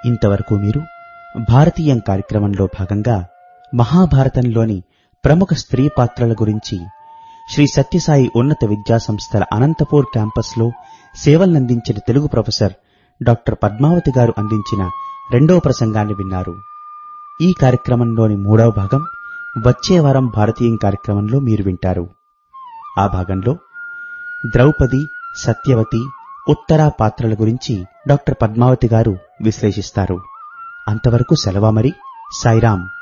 ఇంతవరకు మీరు భారతీయం కార్యక్రమంలో భాగంగా మహాభారతంలోని ప్రముఖ స్త్రీ పాత్రల గురించి శ్రీ సత్యసాయి ఉన్నత విద్యా సంస్థల అనంతపూర్ క్యాంపస్లో సేవలందించిన తెలుగు ప్రొఫెసర్ డాక్టర్ పద్మావతి గారు అందించిన రెండవ ప్రసంగాన్ని విన్నారు ఈ కార్యక్రమంలోని మూడవ భాగం వచ్చే వారం భారతీయం కార్యక్రమంలో మీరు వింటారు ఆ భాగంలో ద్రౌపది సత్యవతి ఉత్తరా పాత్రల గురించి డాక్టర్ పద్మావతి గారు విశ్లేషిస్తారు అంతవరకు సెలవా మరి సాయిరాం